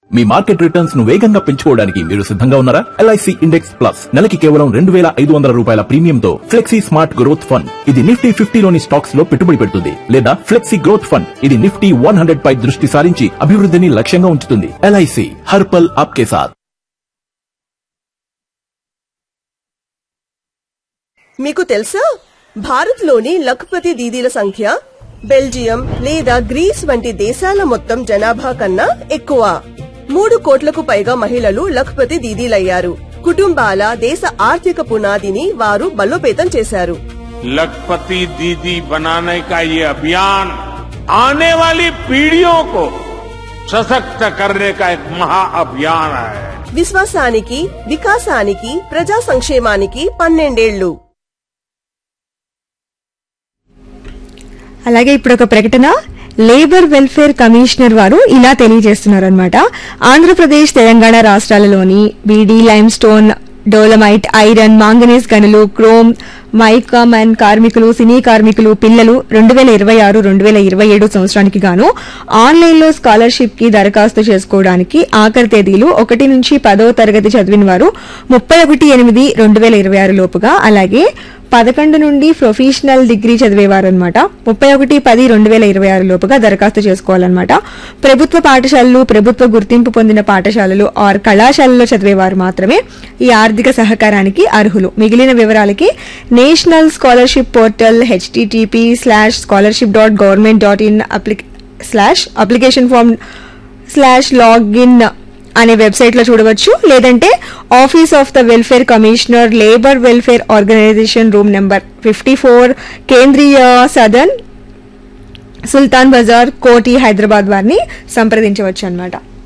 మీ market returns ను వేగంగా పెంచుకోవడానికి మీరు సిద్ధంగా ఉన్నారా ఎల్ఐసి ఇండెక్స్ ప్లస్ నెలకి కేవలం రెండు వేల ఐదు వందల రూపాయల ప్రీమియంతో ఫ్లెక్సీ స్మార్ట్ గ్రోత్ ఫండ్ ఇది నిఫ్టీ ఫిఫ్టీలోని స్టాక్స్ లో పెట్టుబడి పెడుతుంది లేదా ఫ్లెక్సీ గ్రోత్ ఫండ్ ఇది నిఫ్టీ వన్ హండ్రెడ్ పై దృష్టి సారించి అభివృద్ధిని లక్ష్యంగా ఉంచుతుంది ఎల్ఐసి హర్పల్ ఆప్కే సాథ్ మీకు తెలుసా భారత్లోని లఖపతి దీదీల సంఖ్య బెల్జియం లేదా గ్రీస్ వంటి దేశాల మొత్తం జనాభా కన్నా ఎక్కువ మూడు కోట్లకు పైగా మహిళలు లఖపతి దీదీలయ్యారు కుటుంబాల దేశ ఆర్థిక పునాదిని వారు బలోపేతం చేశారు लखपति दीदी बनाने का ये अभियान आने वाली पीढ़ियों को सशक्त करने का एक महाअभियान है విశ్వాసానికి వికాసానికి ప్రజా సంక్షేమానికి పన్నెండేళ్లు అలాగే ఇప్పుడు ఒక ప్రకటన లేబర్ వెల్ఫేర్ కమిషనర్ వారు ఇలా తెలియజేస్తున్నారనమాట Andhra Pradesh Telangana రాష్ట్రాలలోని beedi lime stone dolomite iron manganese గనులు క్రోమ్ మైకామన్ కార్మికులు సినీ కార్మికులు పిల్లలు రెండు వేల ఇరవై ఆరు రెండు వేల ఇరవై ఏడు సంవత్సరానికి గాను ఆన్లైన్లో స్కాలర్షిప్ కి దరఖాస్తు చేసుకోవడానికి ఆఖరి తేదీలు ఒకటి నుంచి పదో తరగతి చదివిన వారు ముప్పై ఒకటి ఎనిమిది రెండు వేల ఇరవై ఆరు లోపుగా అలాగే పదకొండు నుండి ప్రొఫెషనల్ డిగ్రీ చదివేవారు అనమాట ముప్పై ఒకటి పది రెండు వేల ఇరవై ఆరు లోపుగా దరఖాస్తు చేసుకోవాలన్నమాట ప్రభుత్వ పాఠశాలలు ప్రభుత్వ గుర్తింపు పొందిన పాఠశాలలు ఆర్ కళాశాలలో చదివేవారు మాత్రమే ఈ ఆర్థిక సహకారానికి అర్హులు మిగిలిన వివరాలకి national scholarship portal HTTP slash scholarship dot government dot in slash application form slash login అనే వెబ్సైట్ లో చూడవచ్చు లేదంటే office of the welfare commissioner labour welfare organisation room number fifty four Kendriya Sadan సుల్తాన్ బజార్ కోటి హైదరాబాద్ వారిని సంప్రదించవచ్చు అన్నమాట